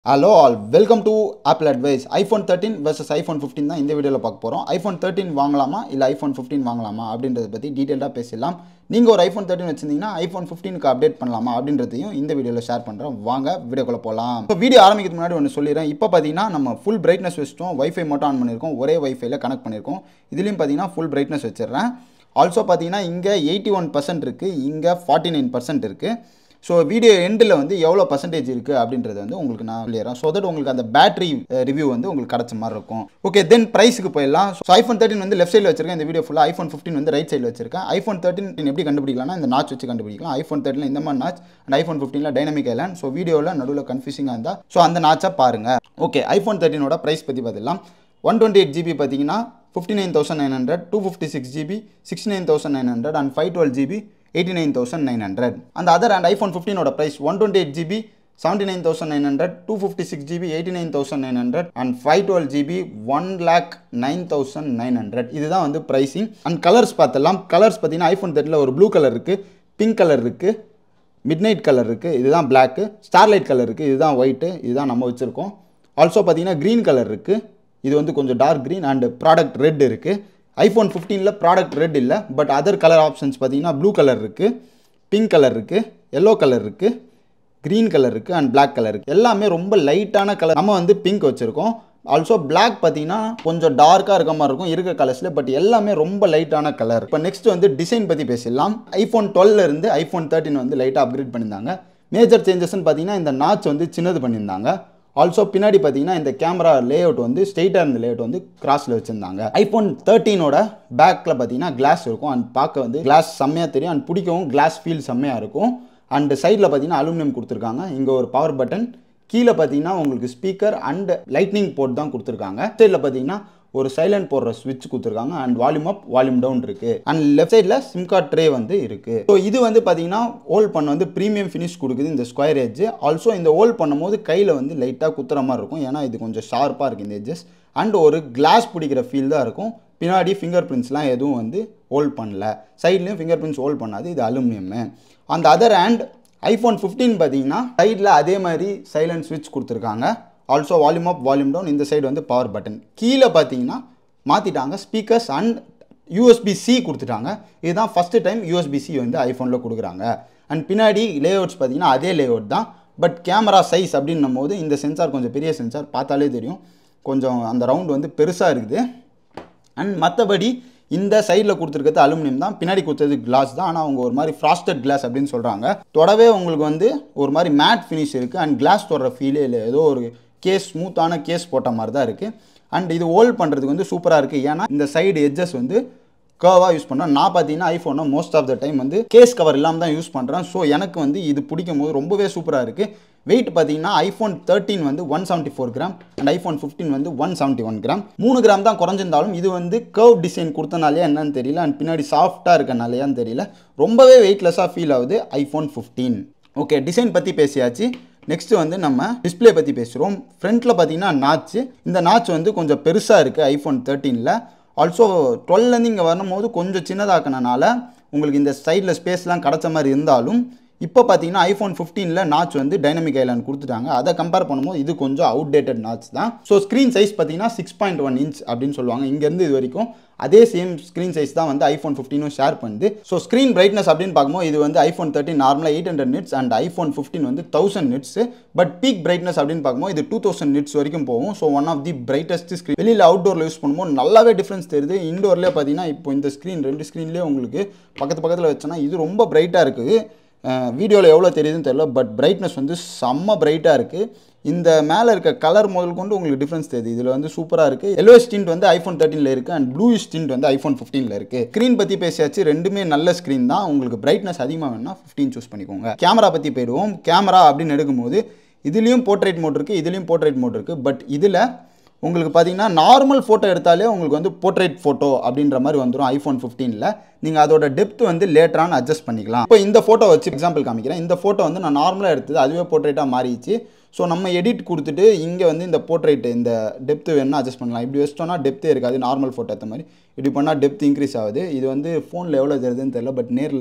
hello all welcome to Apple advice iPhone thirteen versus iPhone fifteen தான் இந்த வீடியோவில் பார்க்க போகிறோம் ஐஃபோன் தேர்ட்டின் வாங்கலாமா இல்லை ஐஃபோன் ஃபிஃப்டின் வாங்கலாமா அப்படின்றத பற்றி டீட்டெயிலாக பேசலாம் நீங்கள் ஒரு ஐஃபோன் தேர்ட்டின் வச்சிருந்தீங்கன்னா ஐஃபோன் ஃபிஃப்டீனுக்கு அப்டேட் பண்ணலாமா அப்படின்றதையும் இந்த வீடியோவில் ஷேர் பண்ணுறோம் வாங்க வீடியோக்குள்ளே போகலாம் இப்போ வீடியோ ஆரம்பிக்கிறதுக்கு முன்னாடி ஒன்று சொல்லிடுறேன் இப்போ பார்த்தீங்கன்னா நம்ம ஃபுல் பிரைட்னஸ் வச்சிட்டோம் வைஃபை மட்டும் ஆன் பண்ணியிருக்கோம் ஒரே வைஃபைல கனெக்ட் பண்ணியிருக்கோம் இதுலேயும் பார்த்தீங்கன்னா ஃபுல் பிரைட்னஸ் வச்சிடுறேன் ஆல்சோ பார்த்தீங்கன்னா இங்கே எயிட்டி ஒன் பர்சன்ட் இருக்குது இங்கே ஃபார்ட்டி நைன் பர்சன்ட் இருக்குது ஸோ வீடியோ எண்டில் வந்து எவ்வளோ பர்சன்டேஜ் இருக்குது அப்படின்றது வந்து உங்களுக்கு நான் சொல்லிடுறேன் ஸோ தட் உங்களுக்கு அந்த பேட்டரி ரிவ்யூ வந்து உங்களுக்கு கிடச்ச மாதிரி இருக்கும் ஓகே தென் ப்ரைஸுக்கு போயிடலாம் ஸோ ஐஃபோன் தேர்ட்டின் வந்து லெஃப்ட் சைடில் வச்சிருக்கேன் இந்த வீடியோ ஃபுல்லாக ஐஃபோன் ஃபிஃப்டின் வந்து ரைட் சைடில் வச்சிருக்கேன் ஐஃபோன் தேர்ட்டின் எப்படி கண்டுபிடிக்கலாம்னா இந்த நாச் வச்சு கண்டுபிடிக்கலாம் ஐஃபோன் தேர்ட்டில் இந்த மாதிரி நாச் அண்ட் ஐஃபோன் ஃபிஃப்டீனில் டைனமிக் ஐலாண்ட் ஸோ வீடியோவில் நடுவில் கன்ஃபியூசிங்காக இருந்தால் ஸோ அந்த நாச்சை பாருங்கள் ஓகே ஐஃபோன் தேர்ட்டினோட ப்ரைஸ் பற்றி பார்த்துக்கலாம் ஒன் டுவெண்ட்டி எயிட் ஜிபி பார்த்தீங்கன்னா fifty nine thousand nine hundred two fifty six GB sixty nine thousand nine hundred and five twelve GB eighty nine thousand nine hundred அந்த other and iPhone ஃபிஃப்டினோட price one twenty eight GB seventy nine thousand nine hundred two fifty six GB eighty nine thousand nine hundred and five twelve GB one lakh nine thousand nine hundred இதுதான் வந்து pricing and colours பார்த்தலாம் colours பார்த்தீங்கன்னா iPhone தேர்ட்டில் ஒரு blue colour இருக்குது pink colour இருக்குது midnight colour இருக்குது இதுதான் பிளாக்கு ஸ்டார்லைட் கலர் இருக்குது இதுதான் ஒயிட்டு இதுதான் நம்ம வச்சுருக்கோம் ஆல்சோ பார்த்தீங்கன்னா க்ரீன் கலர் இருக்குது இது வந்து கொஞ்சம் dark green and product red இருக்குது ஐஃபோன் ஃபிஃப்டீனில் ப்ராடக்ட் ரெட் இல்லை பட் அதர் கலர் ஆப்ஷன்ஸ் பார்த்தீங்கன்னா ப்ளூ கலர் இருக்குது பிங்க் கலர் இருக்குது எல்லோ கலர் இருக்குது க்ரீன் கலர் இருக்குது அண்ட் பிளாக் கலர் இருக்குது எல்லாமே ரொம்ப லைட்டான கலர் நம்ம வந்து பிங்க் வச்சுருக்கோம் ஆல்சோ பிளாக் பார்த்தீங்கன்னா கொஞ்சம் டார்க்காக இருக்க மாதிரி இருக்கும் இருக்க கலர்ஸில் பட் எல்லாமே ரொம்ப லைட்டான கலர் இப்போ நெக்ஸ்ட் வந்து டிசைன் பற்றி பேசிடலாம் ஐஃபோன் டுவெல்ல இருந்து ஐஃபோன் தேர்ட்டின் வந்து லைட்டாக அப்கிரேட் பண்ணியிருந்தாங்க மேஜர் சேஞ்சஸ்ன்னு பார்த்தீங்கன்னா இந்த நாச் வந்து சின்னது பண்ணியிருந்தாங்க ஆல்சோ பின்னாடி பார்த்தீங்கன்னா இந்த கேமரா லே அவுட் வந்து ஸ்ட்ரெயிட்டாக இருந்த லே அவுட் வந்து கிராஸில் வச்சுருந்தாங்க ஐஃபோன் தேர்ட்டீனோட பேக்கில் பார்த்தீங்கன்னா கிளாஸ் இருக்கும் அண்ட் பார்க்க வந்து கிளாஸ் செம்மையாக தெரியும் அண்ட் பிடிக்கவும் கிளாஸ் ஃபீல் செம்மையாக இருக்கும் அண்ட் சைடில் பார்த்தீங்கன்னா அலுமினியம் கொடுத்துருக்காங்க இங்கே ஒரு பவர் பட்டன் கீழே பார்த்தீங்கன்னா உங்களுக்கு ஸ்பீக்கர் அண்ட் லைட்னிங் போர்ட் தான் கொடுத்துருக்காங்க சைடில் பார்த்தீங்கன்னா ஒரு சைலண்ட் போடுற ஸ்விட்ச் கொடுத்துருக்காங்க and volume up volume down இருக்கு அண்ட் லெஃப்ட் சைடில் சிம் கார்ட் ட்ரே வந்து இருக்கு ஸோ இது வந்து பார்த்தீங்கன்னா ஹோல் பண்ண வந்து ப்ரீமியம் ஃபினிஷ் கொடுக்குது இந்த ஸ்கொயர் எட்ஜ் ஆல்சோ இந்த ஹோல் பண்ணும்போது கையில் வந்து லைட்டாக குத்துற மாதிரி இருக்கும் ஏன்னா இது கொஞ்சம் ஷார்ப்பாக இருக்குது இந்த எட்ஜஸ் அண்ட் ஒரு கிளாஸ் பிடிக்கிற ஃபீல் தான் இருக்கும் பின்னாடி ஃபிங்கர் பிரிண்ட்ஸ்லாம் எதுவும் வந்து ஹோல்ட் பண்ணல சைட்லேயும் ஃபிங்கர் பிரிண்ட்ஸ் ஹோல்ட் பண்ணாது இது அலுமினியம் அந்த அதர் ஹேண்ட் ஐஃபோன் ஃபிஃப்டீன் பார்த்தீங்கன்னா சைடில் அதே மாதிரி சைலண்ட் ஸ்விட்ச் கொடுத்துருக்காங்க also volume up volume down இந்த சைடு வந்து பவர் பட்டன் கீழே பார்த்தீங்கன்னா மாற்றிட்டாங்க ஸ்பீக்கர்ஸ் அண்ட் யூஎஸ்பி சி கொடுத்துட்டாங்க இதுதான் ஃபஸ்ட்டு டைம் யூஎஸ்பி சி வந்து ஐஃபோனில் கொடுக்குறாங்க அண்ட் பின்னாடி லேஅவுட்ஸ் பார்த்தீங்கன்னா அதே லேஅவுட் தான் பட் கேமரா சைஸ் அப்படின்னும் போது இந்த சென்சார் கொஞ்சம் பெரிய சென்சார் பார்த்தாலே தெரியும் கொஞ்சம் அந்த ரவுண்ட் வந்து பெருசாக இருக்குது அண்ட் மற்றபடி இந்த சைடில் கொடுத்துருக்கிறது அலுமினியம் தான் பின்னாடி கொடுத்தது கிளாஸ் தான் ஆனால் அவங்க ஒரு மாதிரி ஃப்ராஸ்டட் கிளாஸ் அப்படின்னு சொல்கிறாங்க தொடவே உங்களுக்கு வந்து ஒரு மாதிரி மேட் ஃபினிஷ் இருக்குது அண்ட் கிளாஸ் தொடர ஃபீலே இல்லை ஏதோ ஒரு கேஸ் ஸ்மூத்தான கேஸ் போட்ட மாதிரி தான் இருக்குது அண்ட் இது ஹோல்ட் பண்ணுறதுக்கு வந்து சூப்பராக இருக்குது ஏன்னா இந்த சைடு எட்ஜஸ் வந்து கர்வாக யூஸ் பண்ணுறேன் நான் பார்த்தீங்கன்னா ஐஃபோனை மோஸ்ட் ஆஃப் த டைம் வந்து கேஸ் கவர் இல்லாமல் தான் யூஸ் பண்ணுறேன் ஸோ எனக்கு வந்து இது பிடிக்கும் போது ரொம்பவே சூப்பராக இருக்குது வெயிட் பார்த்தீங்கன்னா ஐஃபோன் தேர்ட்டின் வந்து one seventy four gram and iPhone fifteen வந்து ஒன் செவன்ட்டி ஒன் கிராம் மூணு கிராம் தான் குறைஞ்சிருந்தாலும் இது வந்து கர்வ் டிசைன் கொடுத்தனாலே என்னன்னு தெரியல அண்ட் பின்னாடி சாஃப்டாக இருக்கனாலேயான்னு தெரியல ரொம்பவே வெயிட்லெஸ்ஸாக ஃபீல் ஆகுது ஐஃபோன் ஃபிஃப்டீன் ஓகே டிசைன் பற்றி பேசியாச்சு நெக்ஸ்ட் வந்து நம்ம டிஸ்பிளே பற்றி பேசுகிறோம் ஃப்ரண்ட்டில் பார்த்தீங்கன்னா நாச்சு இந்த நாச் வந்து கொஞ்சம் பெருசாக இருக்குது ஐஃபோன் தேர்ட்டீனில் ஆல்சோ டுவெல்லேருந்து இங்கே வரும்போது கொஞ்சம் சின்னதாக்கினால உங்களுக்கு இந்த சைடில் ஸ்பேஸ்லாம் கிடச்ச மாதிரி இருந்தாலும் இப்போ பார்த்தீங்கன்னா ஐஃபோன் ஃபிஃப்டீனில் நாச் வந்து டைனமிக் ஐலாண்ட் கொடுத்துட்டாங்க அதை கம்பேர் பண்ணும்போது இது கொஞ்சம் அவுடேட்டட் நாச் தான் ஸோ ஸ்க்ரீன் சைஸ் பார்த்தீங்கன்னா சிக்ஸ் பாயிண்ட் ஒன் இன்ச் அப்படின்னு சொல்லுவாங்க இங்கேருந்து இது வரைக்கும் அதே சேம் ஸ்க்ரீன் சைஸ் தான் வந்து ஐஃபோன் ஃபிஃப்டினும் ஷேர் பண்ணுது ஸோ ஸ்க்ரீன் பிரைட்னஸ் அப்படின்னு பார்க்கும்போது இது வந்து ஐஃபோன் தேர்ட்டின் நார்மலாக eight hundred nits and iPhone fifteen வந்து thousand nits but peak brightness அப்படின்னு பார்க்கும்போது இது டூ தௌசண்ட் நிட்ஸ் வரைக்கும் போகும் so one of the brightest screen வெளியில் அவுட்டோரில் யூஸ் பண்ணும்போது நல்லாவே டிஃப்ரென்ஸ் தெரியுது இண்டோர்லேயே பார்த்தீங்கன்னா இப்போ இந்த ஸ்க்ரீன் ரெண்டு ஸ்க்ரீன்லேயே உங்களுக்கு பக்கத்து பக்கத்தில் வச்சோன்னா இது ரொம்ப பிரைட்டாக இருக்குது வீடியோவில் எவ்வளோ தெரியுதுன்னு தெரியல பட் பிரைட்னஸ் வந்து செம்ம பிரைட்டாக இருக்குது இந்த மேலே இருக்க கலர் முதல் கொண்டு உங்களுக்கு டிஃப்ரென்ஸ் தெரியுது இதில் வந்து சூப்பராக இருக்குது எல்லோ ஸ்டிண்ட் வந்து ஐஃபோன் தேர்ட்டினில் இருக்குது அண்ட் ப்ளூ ஸ்டிண்ட் வந்து ஐஃபோன் ஃபிஃப்டீனில் இருக்குது ஸ்க்ரீன் பற்றி பேசியாச்சு ரெண்டுமே நல்ல ஸ்க்ரீன் தான் உங்களுக்கு பிரைட்னஸ் அதிகமாக வேணும்னா ஃபிஃப்டீன் சூஸ் பண்ணிக்கோங்க கேமரா பற்றி போயிடுவோம் கேமரா அப்படின்னு எடுக்கும்போது இதுலேயும் போர்ட்ரேட் மோட் இருக்குது இதுலேயும் போர்ட்ரேட் மோட் இருக்குது பட் இதில் உங்களுக்கு பார்த்தீங்கன்னா நார்மல் ஃபோட்டோ எடுத்தாலே உங்களுக்கு வந்து போர்ட்ரேட் ஃபோட்டோ அப்படின்ற மாதிரி வந்துடும் ஐஃபோன் ஃபிஃப்டீனில் நீங்கள் அதோட டெப்த் வந்து லேட்டரான அட்ஜஸ்ட் பண்ணிக்கலாம் இப்போ இந்த ஃபோட்டோ வச்சு எக்ஸாம்பிள் காமிக்கிறேன் இந்த ஃபோட்டோ வந்து நான் நார்மலாக எடுத்தது அதுவே போர்ட்ரேட்டாக மாறிடுச்சு ஸோ நம்ம எடிட் கொடுத்துட்டு இங்கே வந்து இந்த போர்ட்ரேட் இந்த டெப்த் வேணும்னா அட்ஜஸ்ட் பண்ணலாம் இப்படி வச்சிட்டோம்னா டெப்த்தே இருக்காது நார்மல் ஃபோட்டோ ஏற்ற மாதிரி இப்படி பண்ணால் டெப்த் இன்க்ரீஸ் ஆகுது இது வந்து ஃபோனில் எவ்வளோ தெரியுதுன்னு தெரியல பட் நேரில்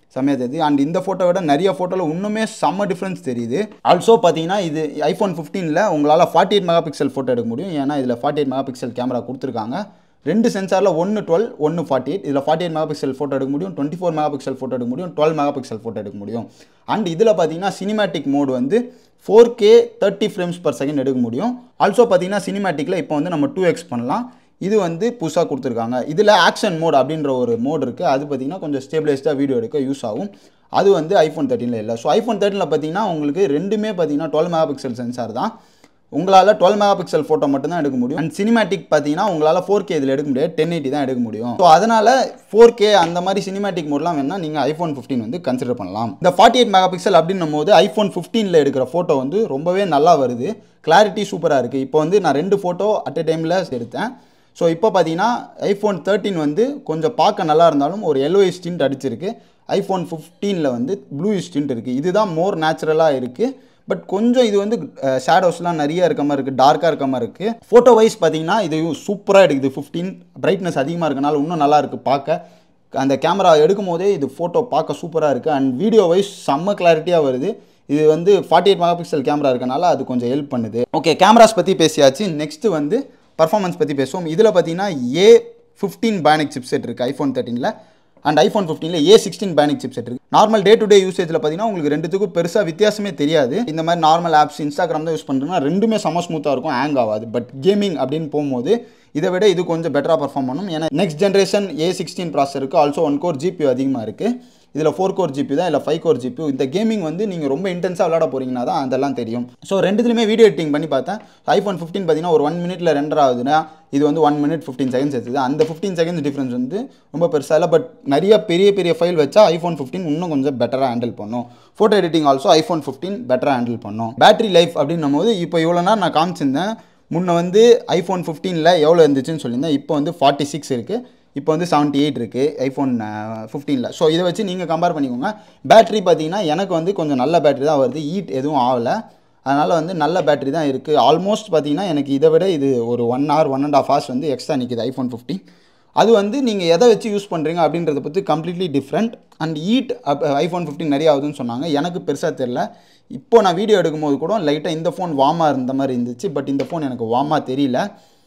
செம்மையாக தெரியுது அண்ட் இந்த ஃபோட்டோ விட நிறைய ஃபோட்டோவில் இன்னுமே செம்ம டிஃப்ரென்ஸ் தெரியுது ஆல்சோ பார்த்தீங்கன்னா இது ஐஃபோன் ஃபிஃப்டீனில் உங்களால் forty eight megapixel photo எடுக்க முடியும் ஏன்னா இதில் forty eight megapixel camera கொடுத்துருக்காங்க ரெண்டு சென்சாரில் ஒன்று டுவெல் ஒன்று ஃபார்ட்டி எயிட் இதில் forty eight megapixel photo எடுக்க முடியும் twenty four megapixel photo எடுக்க முடியும் டுவெல் மெகா பிக்சல் ஃபோட்டோ எடுக்க முடியும் அண்ட் இதில் பார்த்தீங்கன்னா சினிமேட்டிக் மோடு வந்து four K thirty frames per second எடுக்க முடியும் ஆல்சோ பார்த்தீங்கன்னா சினிமேட்டிக்கில் இப்போ வந்து நம்ம டூ எக்ஸ் பண்ணலாம் இது வந்து புதுசாக கொடுத்துருக்காங்க இதில் ஆக்ஷன் மோட் அப்படின்ற ஒரு மோட் இருக்குது அது பார்த்தீங்கன்னா கொஞ்சம் ஸ்டேபிளைஸ்டாக வீடியோ எடுக்க யூஸ் ஆகும் அது வந்து ஐஃபோன் தேர்ட்டினில் இல்லை ஸோ ஐஃபோன் தேர்ட்டினில் பார்த்தீங்கன்னா உங்களுக்கு ரெண்டுமே பார்த்தீங்கன்னா டுவெல் மெகா பிக்சல் சென்சார் தான் உங்களால் டுவெல் மெகா பிக்சல் ஃபோட்டோ மட்டும் தான் எடுக்க முடியும் அண்ட் சினிமேட்டிக் பார்த்தீங்கன்னா உங்களால் ஃபோர் கே இதில் எடுக்க முடியாது டென் எயிட்டி தான் எடுக்க முடியும் ஸோ அதனால் ஃபோர் கே அந்த மாதிரி சினிமேட்டிக் மோட்லாம் வேணால் நீங்கள் ஐஃபோன் ஃபிஃப்டின் வந்து கன்சிடர் பண்ணலாம் இந்த ஃபார்ட்டி எயிட் மெகா பிக்சல் அப்படின்னும் போது ஐஃபோன் ஃபிஃப்டீனில் எடுக்கிற ஃபோட்டோ வந்து ரொம்பவே நல்லா வருது கிளாரிட்டி சூப்பராக இருக்குது இப்போ வந்து நான் ரெண்டு ஃபோட்டோ அட் எ டைமில் எடுத்தேன் ஸோ இப்போ பார்த்தீங்கன்னா ஐஃபோன் தேர்ட்டின் வந்து கொஞ்சம் பார்க்க நல்லா இருந்தாலும் ஒரு எல்லோ ஸ்டின்ட் அடிச்சிருக்கு ஐஃபோன் ஃபிஃப்டீனில் வந்து ப்ளூ ஸ்டின்ட் இருக்குது இதுதான் மோர் நேச்சுரலாக இருக்குது பட் கொஞ்சம் இது வந்து ஷேடோஸ்லாம் நிறைய இருக்க மாதிரி இருக்குது டார்க்காக இருக்க மாதிரி இருக்குது ஃபோட்டோ வைஸ் பார்த்தீங்கன்னா இது சூப்பராக எடுக்குது ஃபிஃப்டீன் பிரைட்னஸ் அதிகமாக இருக்கனால இன்னும் நல்லா இருக்குது பார்க்க அந்த கேமரா எடுக்கும் போதே இது ஃபோட்டோ பார்க்க சூப்பராக இருக்குது அண்ட் வீடியோ வைஸ் செம்ம கிளாரிட்டியாக வருது இது வந்து forty eight megapixel camera இருக்கனால அது கொஞ்சம் ஹெல்ப் பண்ணுது ஓகே கேமராஸ் பற்றி பேசியாச்சு நெக்ஸ்ட்டு வந்து பர்ஃபார்மன்ஸ் பற்றி பேசுவோம் இதில் பார்த்தீங்கன்னா ஏ ஃபிஃப்டீன் பேனிக் சிப்செட் இருக்குது ஐஃபோன் தேர்ட்டினில் அண்ட் ஐஃபோன் ஃபிஃப்டீனில் ஏ சிக்ஸ்டீன் பேனிக் சிப்செட் இருக்குது நார்மல் டே டு டே யூசேஜில் பார்த்தீங்கன்னா உங்களுக்கு ரெண்டுத்துக்கும் பெருசாக வித்தியாசமே தெரியாது இந்த மாதிரி நார்மல் ஆப்ஸ் இன்ஸ்டாகிராம் தான் யூஸ் பண்ணுறீங்கன்னா ரெண்டுமே செம ஸ்மூத்தாக இருக்கும் ஹேங் ஆகாது பட் கேமிங் அப்படின்னு போகும்போது இதை விட இது கொஞ்சம் பெட்டராக பர்ஃபார்ம் பண்ணும் ஏன்னா நெக்ஸ்ட் ஜென்ரேஷன் ஏ சிக்ஸ்டீன் ப்ராசர் இருக்குது ஆல்சோ ஒன் கோர் ஜிபி அதிகமாக இருக்குது இதில் ஃபோர் கோர் ஜிபி தான் இல்லை ஃபைவ் கோர் ஜிபி இந்த கேமிங் வந்து நீங்கள் ரொம்ப இன்டென்ஸாக விளாட போகிறீங்கன்னா தான் அதெல்லாம் தெரியும் ஸோ ரெண்டுத்துலையுமே வீடியோ எடிட்டிங் பண்ணி பார்த்தேன் ஐஃபோன் ஃபிஃப்டின் பார்த்தீங்கன்னா ஒரு ஒன் மினிட்ல ரெண்டர் ஆகுதுன்னா இது வந்து ஒன் மினிட் ஃபிஃப்டீன் செகண்ட்ஸ் எடுத்துது அந்த ஃபிஃப்டீன் செகண்ட்ஸ் டிஃப்ரென்ஸ் வந்து ரொம்ப பெருசாக இல்லை பட் நிறைய பெரிய பெரிய ஃபைல் வச்சா ஐஃபோன் ஃபிஃப்டின் இன்னும் கொஞ்சம் பெட்டராக ஹேண்டில் பண்ணும் photo editing also iPhone fifteen பெட்டராக ஹேண்டில் பண்ணும் பேட்டரி லைஃப் அப்படின்னும் போது இப்போ இவ்வளோ நேரம் நான் காமிச்சிருந்தேன் முன்ன வந்து ஐஃபோன் ஃபிஃப்டீனில் எவ்வளோ இருந்துச்சுன்னு சொல்லியிருந்தேன் இப்போ வந்து ஃபார்ட்டி சிக்ஸ் இருக்குது இப்போ வந்து செவன்ட்டி எயிட் இருக்குது ஐஃபோன் ஃபிஃப்டீனில் ஸோ இதை வச்சு நீங்கள் கம்பேர் பண்ணிக்கோங்க பேட்டரி பார்த்தீங்கன்னா எனக்கு வந்து கொஞ்சம் நல்ல பேட்டரி தான் வருது ஹீட் எதுவும் ஆகலை அதனால் வந்து நல்ல பேட்டரி தான் இருக்குது ஆல்மோஸ்ட் பார்த்தீங்கன்னா எனக்கு இதை விட இது ஒரு one hour one and half hours வந்து எக்ஸ்ட்ரா நிற்கிது ஐஃபோன் ஃபிஃப்டீன் அது வந்து நீங்கள் எதை வச்சு யூஸ் பண்ணுறீங்க அப்படின்றத பற்றி completely different and heat iPhone fifteen நிறைய ஆகுதுன்னு சொன்னாங்க எனக்கு பெருசாக தெரில இப்போ நான் வீடியோ எடுக்கும்போது கூட லைட்டாக இந்த ஃபோன் வார்மாக இருந்த மாதிரி இருந்துச்சு பட் இந்த ஃபோன் எனக்கு வார்மாக தெரியல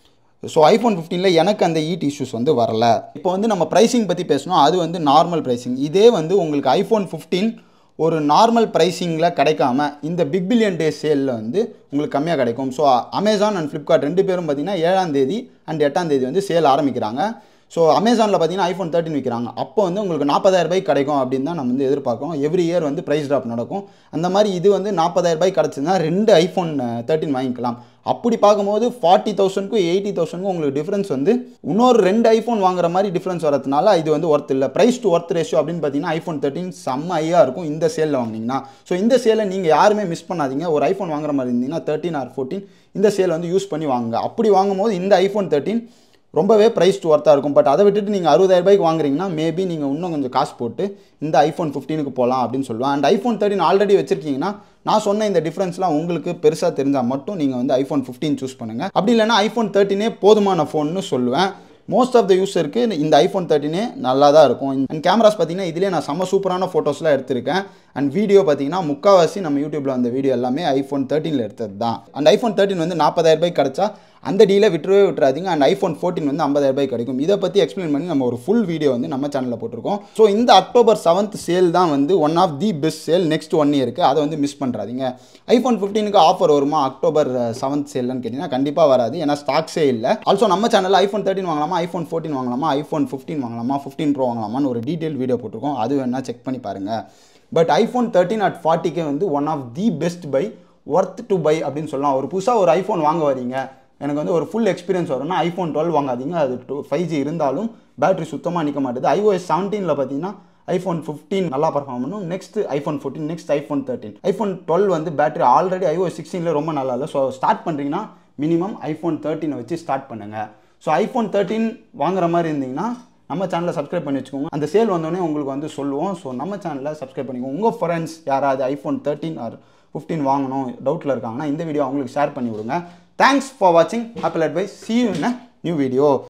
ஸோ ஐஃபோன் ஃபிஃப்டீனில் எனக்கு அந்த ஈட் இஷ்யூஸ் வந்து வரல இப்போ வந்து நம்ம ப்ரைஸிங் பற்றி பேசணும் அது வந்து நார்மல் ப்ரைஸிங் இதே வந்து உங்களுக்கு ஐஃபோன் ஃபிஃப்டீன் ஒரு நார்மல் ப்ரைஸிங்கில் கிடைக்காம இந்த பிக் பில்லியன் டே சேலில் வந்து உங்களுக்கு கம்மியாக கிடைக்கும் ஸோ அமேசான் அண்ட் ஃப்ளிப்கார்ட் ரெண்டு பேரும் பார்த்தீங்கன்னா ஏழாம் தேதி அண்ட் எட்டாம் தேதி வந்து சேல் ஆரம்பிக்கிறாங்க ஸோ அமேசானில் பார்த்தீங்கன்னா ஐஃபோன் தேர்ட்டின் விற்கிறாங்க அப்போ வந்து உங்களுக்கு நாற்பதாயிரம் ரூபாய்க்கு கிடைக்கும் அப்படின்னு தான் நம்ம வந்து எதிர்பார்க்கோம் எவ்ரி இயர் வந்து ப்ரைஸ் ட்ராப் நடக்கும் அந்த மாதிரி இது வந்து நாற்பதாயிரம் ரூபாய்க்கு கிடச்சிதுன்னா ரெண்டு ஐஃபோன் தேர்ட்டின் வாங்கிக்கலாம் அப்படி பார்க்கும்போது ஃபார்ட்டி தௌசண்ட்க்கும் எயிட்டி தௌசண்ட்க்கும் உங்களுக்கு டிஃப்ரென்ஸ் வந்து இன்னொரு ரெண்டு ஐஃபோன் வாங்குற மாதிரி டிஃப்ரென்ஸ் வரதுனால இது வந்து ஒர்த் இல்லை ப்ரைஸ் டு ஒர்த் ரேஷியோ அப்படின்னு பார்த்தீங்கன்னா ஐஃபோன் தேர்ட்டின் செம்ம ஐயாக இருக்கும் இந்த சேலில் வாங்கினீங்கன்னா ஸோ இந்த சேலை நீங்கள் யாருமே மிஸ் பண்ணாதீங்க ஒரு ஐஃபோன் வாங்குற மாதிரி இருந்தீங்கன்னா தேர்ட்டின் ஆர் ஃபோர்டீன் இந்த சேல் வந்து யூஸ் பண்ணி வாங்குங்க அப்படி வாங்கும்போது இந்த ஐஃபோன் தேர்ட்டின் ரொம்பவே ப்ரைஸ் டு ஒர்த்தாக இருக்கும் பட் அதை விட்டுட்டு நீங்கள் அறுபதாயிரம் ரூபாய்க்கு வாங்குறீங்கன்னா மேபி நீங்கள் இன்னும் கொஞ்சம் காசு போட்டு இந்த ஐஃபோன் ஃபிஃப்டீனுக்கு போகலாம் அப்படின்னு சொல்லுவேன் அண்ட் ஐஃபோன் தேர்ட்டின் ஆல்ரெடி வச்சிருக்கீங்கன்னா நான் சொன்ன இந்த டிஃப்ரென்ஸ்லாம் உங்களுக்கு பெருசாக தெரிஞ்சால் மட்டும் நீங்கள் வந்து ஐஃபோன் ஃபிஃப்டீன் சூஸ் பண்ணுங்கள் அப்படி இல்லைனா ஐஃபோன் தேர்ட்டினே போதுமான ஃபோன்னு சொல்லுவேன் மோஸ்ட் ஆஃப் த யூஸருக்கு இந்த ஐஃபோன் தேர்ட்டினே நல்லா தான் இருக்கும் அண்ட் கேமராஸ் பார்த்தீங்கன்னா இதிலே நான் செம்ம சூப்பரான ஃபோட்டோஸ்லாம் எடுத்திருக்கேன் அண்ட் வீடியோ பார்த்தீங்கன்னா முக்கால்வாசி நம்ம யூடியூப்பில் வந்த வீடியோ எல்லாமே ஐஃபோன் தேர்ட்டினில் எடுத்தது தான் அண்ட் ஐஃபோன் தேர்ட்டின் வந்து நாற்பதாயிரம் ரூபாய்க்கு கிடச்சா அந்த டீலை விட்டுறவே விட்டுறாதீங்க அண்ட் ஐஃபோன் ஃபோர்ட்டின் வந்து ஐம்பதாயிரம் ரூபாய்க்கு கிடைக்கும் இதை பற்றி எக்ஸ்பிளைன் பண்ணி நம்ம ஒரு ஃபுல் வீடியோ வந்து நம்ம சேனலில் போட்டிருக்கோம் ஸோ இந்த அக்டோபர் செவன்த் சேல் தான் வந்து one of the best sale next one இயருக்கு அதை வந்து மிஸ் பண்ணுறாதீங்க ஐஃபோன் ஃபிஃப்டீனுக்கு ஆஃபர் வருமா அக்டோபர் செவன்த் சேல்னு கேட்டிங்கன்னா கண்டிப்பாக வராது ஏன்னா ஸ்டாக்ஸே இல்லை ஆல்சோ நம்ம சேனலில் ஐஃபோன் தேர்ட்டின் வாங்கலாமா ஐஃபோன் ஃபோர்ட்டின் வாங்கலாமா ஐஃபோன் ஃபிஃப்டின் வாங்கலாமா ஃபிஃப்டின் ப்ரோ வாங்கலாமான்னு ஒரு டீட்டெயில் வீடியோ போட்டிருக்கோம் அது வேணால் செக் பண்ணி பாருங்கள் பட் ஐஃபோன் தேர்ட்டின் அட் ஃபார்ட்டிக்கே வந்து one of the best buy worth to buy அப்படின்னு சொல்லலாம் ஒரு புதுசாக ஒரு ஐஃபோன் வாங்க வரீங்க எனக்கு வந்து ஒரு ஃபுல் எக்ஸ்பீரியன்ஸ் வரும்னா ஐஃபோன் டுவெல் வாங்காதீங்க அது டூ ஃபைவ் ஜி இருந்தாலும் பேட்டரி சுத்தமாக நிற்க மாட்டேது ஐஓஎஸ் செவன்டீனில் பார்த்தீங்கன்னா ஐஃபோன் ஃபிஃப்டீன் நல்லா பர்ஃபார்ம் பண்ணும் next iPhone fourteen next iPhone thirteen iPhone twelve வந்து பேட்டரி ஆல்ரெடி ஐஓஎஸ் சிக்ஸ்டீனில் ரொம்ப நல்லா இல்லை ஸோ ஸ்டார்ட் பண்ணுறீங்கன்னா மினிமம் ஐஃபோன் தேர்ட்டினை வச்சு ஸ்டார்ட் பண்ணுங்கள் ஸோ ஐஃபோன் தேர்ட்டின் வாங்குற மாதிரி இருந்தீங்கன்னா நம்ம சேனலை சப்ஸ்கிரைப் பண்ணி வச்சுக்கோங்க அந்த சேல் வந்தோடனே உங்களுக்கு வந்து சொல்லுவோம் ஸோ நம்ம சேனலில் சப்ஸ்கிரைப் பண்ணிக்கோங்க உங்கள் ஃப்ரெண்ட்ஸ் யாராவது ஐஃபோன் தேர்ட்டின் ஆர் ஃபிஃப்டீன் வாங்கணும் டவுட்டில் இருக்காங்கன்னா இந்த வீடியோ அவங்களுக்கு ஷேர் பண்ணி விடுங்க தேங்க்ஸ் ஃபார் வாட்சிங் Apple Advice see you in new video